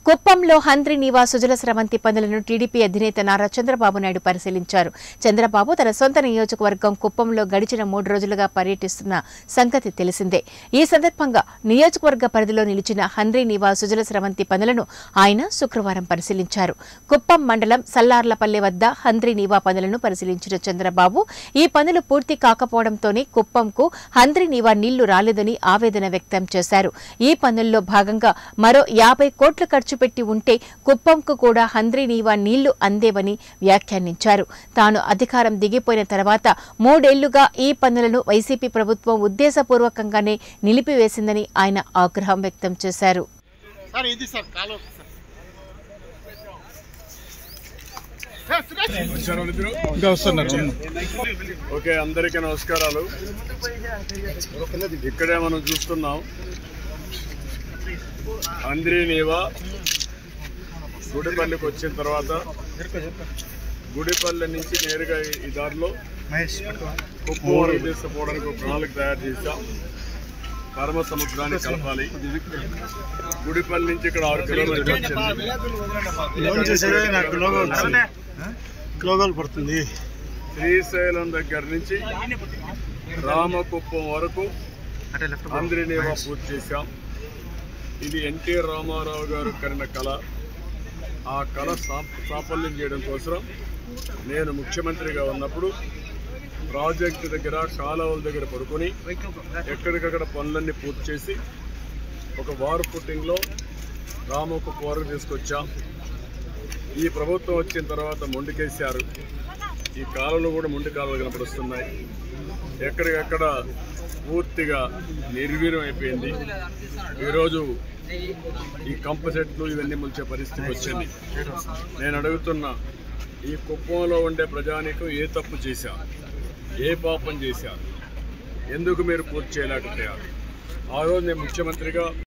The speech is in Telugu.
కుప్పంలో హంద్రి నివాస్ సుజల స్రవంతి పనులను టీడీపీ అధినేత నారా చంద్రబాబు నాయుడు పరిశీలించారు చంద్రబాబు తన సొంత నియోజకవర్గం కుప్పంలో గడిచిన మూడు రోజులుగా పర్యటిస్తున్న సంగతి తెలిసిందే ఈ సందర్భంగా నియోజకవర్గ పరిధిలో నిలిచిన హంద్రి నివాస్ సుజల స్రవంతి పనులను ఆయన శుక్రవారం పరిశీలించారు కుప్పం మండలం సల్లార్లపల్లె వద్ద హంద్రి నీవా పనులను పరిశీలించిన చంద్రబాబు ఈ పనులు పూర్తి కాకపోవడంతోనే కుప్పంకు హంద్రి నీవా నీళ్లు రాలేదని ఆవేదన వ్యక్తం చేశారు ఈ పనుల్లో భాగంగా మరో యాభై కోట్లు ఖర్చు పెట్టి ఉంటే కుప్పంకు కూడా హంద్రి నీవా నీళ్లు అందేవని వ్యాఖ్యానించారు తాను అధికారం దిగిపోయిన తర్వాత మూడేళ్లుగా ఈ పనులను వైసీపీ ప్రభుత్వం ఉద్దేశపూర్వకంగానే నిలిపివేసిందని ఆయన ఆగ్రహం వ్యక్తం చేశారు సార్ ఇది సార్ కాలో సార్ సురేష్ వచ్చారు ఇద్దరు ఇంకా వస్తున్నారు ఓకే అందరికీ నమస్కారాలు ఇక్కడే మనం చూస్తున్నాం అంద్రి నీవా గుడిపల్లికి వచ్చిన తర్వాత గుడిపల్లి నుంచి నేరుగా ఈ- ఈ దారిలో కుప్పం వరకు తీసుకుపోవడానికి ఒక ప్రణాళిక తయారు చేశాం పరమ సముద్రాన్ని కలపాలి గుడిపల్లి నుంచి ఇక్కడ ఆరు కిలోమీటర్లు వచ్చింది లోన్ చేసేదే నాకు లోగో వచ్చింది. లోగోలు పడుతుంది శ్రీశైలం దగ్గర నుంచి రామకుప్పం వరకు అందరినీవా పూర్తి చేశాం ఇది ఎన్టీ రామారావు గారు కరిన కళ ఆ కళ సా- సాఫల్యం చేయడం కోసం నేను ముఖ్యమంత్రిగా ఉన్నప్పుడు ప్రాజెక్టు దగ్గర కాలువల దగ్గర పడుకొని ఎక్కడికక్కడ పనులన్నీ పూర్తి చేసి ఒక వారు ఫుట్టింగ్లో రామకుప్పం వరకు తీసుకొచ్చాం ఈ ప్రభుత్వం వచ్చిన తర్వాత మొండికేశారు ఈ కాలువలు కూడా మొండి కాలువలు కనపడుస్తున్నాయి ఎక్కడికక్కడ పూర్తిగా నిర్వీర్యం అయిపోయింది ఈరోజు ఈ కంప చెట్లు ఇవన్నీ ముంచే పరిస్థితి వచ్చింది నేను అడుగుతున్నా ఈ కుప్పంలో ఉండే ప్రజానికం ఏ తప్పు చేశారు ఏ పాపం చేశారు ఎందుకు మీరు పూర్తి చేయలేకపోయారు ఆ రోజు నేను ముఖ్యమంత్రిగా